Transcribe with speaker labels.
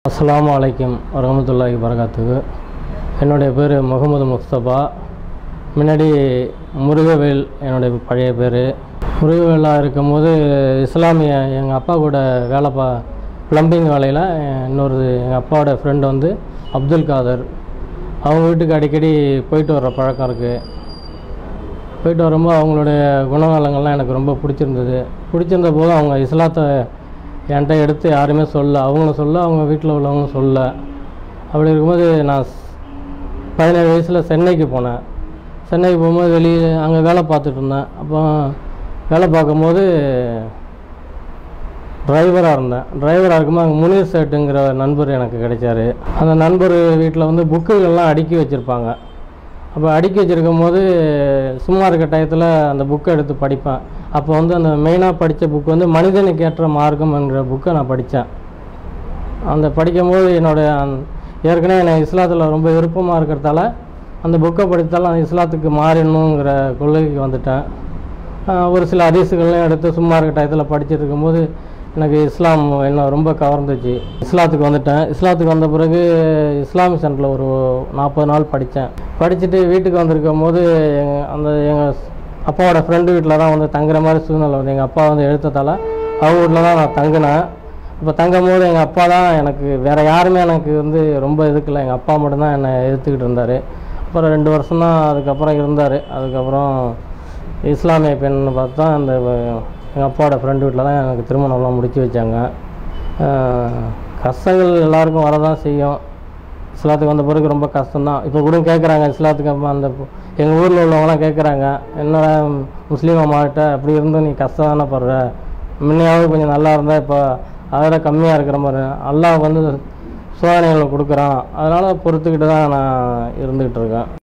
Speaker 1: அஸ்ஸலாமு அலைக்கும் வரமத்துல்லாஹி வரகாத்துக்கு என்னுடைய பேர் முகமது முஸ்தபா முன்னாடி முருகவேல் என்னுடைய பழைய பேர் முருகவேலாக இருக்கும்போது இஸ்லாமிய எங்கள் அப்பா கூட வேலை பா ப்ளம்பிங் வேலையில் இன்னொரு எங்கள் அப்பாவோட ஃப்ரெண்டு வந்து அப்துல் காதர் அவங்க வீட்டுக்கு அடிக்கடி போயிட்டு வர்ற பழக்கம் இருக்குது போயிட்டு வரும்போது அவங்களுடைய குணநலங்கள்லாம் எனக்கு ரொம்ப பிடிச்சிருந்தது பிடிச்சிருந்த போது அவங்க இஸ்லாத்தை என்கிட்ட எடுத்து யாருமே சொல்ல அவங்களும் சொல்ல அவங்க வீட்டில் உள்ளவங்களும் சொல்ல அப்படி இருக்கும்போது நான் ஸ்- பதினேழு வயசில் சென்னைக்கு போனேன் சென்னைக்கு போகும்போது வெளியே அங்கே வேலை பார்த்துட்டு இருந்தேன் அப்போ வேலை பார்க்கும்போது டிரைவராக இருந்தேன் டிரைவராக இருக்கும்போது அங்கே முனீர் சேட்டுங்கிற நண்பர் எனக்கு கிடைச்சாரு அந்த நண்பர் வீட்டில் வந்து புக்குகள்லாம் அடுக்கி வச்சுருப்பாங்க அப்போ அடுக்கி வச்சிருக்கும் போது சும்மா இருக்க டயத்தில் அந்த புக்கை எடுத்து படிப்பேன் அப்போ வந்து அந்த மெயினாக படித்த புக் வந்து மனிதனுக்கு ஏற்ற மார்க்கம் என்கிற புக்கை நான் படித்தேன் அந்த படிக்கும்போது என்னுடைய அந்த- ஏற்கனவே எனக்கு இஸ்லாத்தில் ரொம்ப விருப்பமாக இருக்கிறதால அந்த புக்கை படித்தாலும் அந்த இஸ்லாத்துக்கு மாறிடணுங்கிற கொள்கைக்கு வந்துட்டேன் ஆஹ் ஒரு சில ஹதீஸுகள்லாம் எடுத்து சும்மா இருக்க டயத்தில் படிச்சுட்டு இருக்கும்போது எனக்கு இஸ்லாம் என்ன ரொம்ப கவர்ந்துச்சு இஸ்லாத்துக்கு வந்துட்டேன் இஸ்லாத்துக்கு வந்த பிறகு இஸ்லாமிக் சென்டரில் ஒரு நாற்பது நாள் படித்தேன் படிச்சுட்டு வீட்டுக்கு வந்திருக்கும் போது எங்க- அந்த எங்கள் அப்பாவோட ஃப்ரெண்டு வீட்டில் தான் வந்து தங்குற மாதிரி சூழ்நிலை வந்து எங்கள் அப்பா வந்து எழுத்ததால் அவங்க வீட்டில் தான் நான் தங்கினேன் இப்போ தங்கும் போது எங்கள் அப்பா தான் எனக்கு வேறு யாருமே எனக்கு வந்து ரொம்ப எதுக்கல எங்கள் அப்பா மட்டும்தான் என்னை எதிர்த்துக்கிட்டு இருந்தார் அப்புறம் ரெண்டு வருஷம் தான் அதுக்கப்புறம் இருந்தார் அதுக்கப்புறம் இஸ்லாமிய பெண் பார்த்தா அந்த எங்கள் அப்பாவோட ஃப்ரெண்டு வீட்டில் தான் எனக்கு திருமணம்லாம் முடிச்சு வச்சாங்க ஆஹ் கஷ்டங்கள் எல்லாருக்கும் வரதான் செய்யும் இஸ்லாத்துக்கு வந்த பிறகு ரொம்ப கஷ்டம்தான் இப்போ கூட கேட்குறாங்க இஸ்லாத்துக்கு அப்புறம் அந்த எங்கள் ஊரில் உள்ளவங்களாம் கேட்குறாங்க என்னடா முஸ்லீம் அம்மாகிட்ட அப்படி இருந்தும் நீ கஷ்டம் தானே படுற முன்னையாவது கொஞ்சம் நல்லா இருந்தால் இப்போ அதோட கம்மியாக இருக்கிற மாதிரி அல்லாஹ் வந்து சோதனைகளை கொடுக்குறான் அதனால் பொறுத்துக்கிட்டு தான் நான் இருந்துக்கிட்டு இருக்கேன்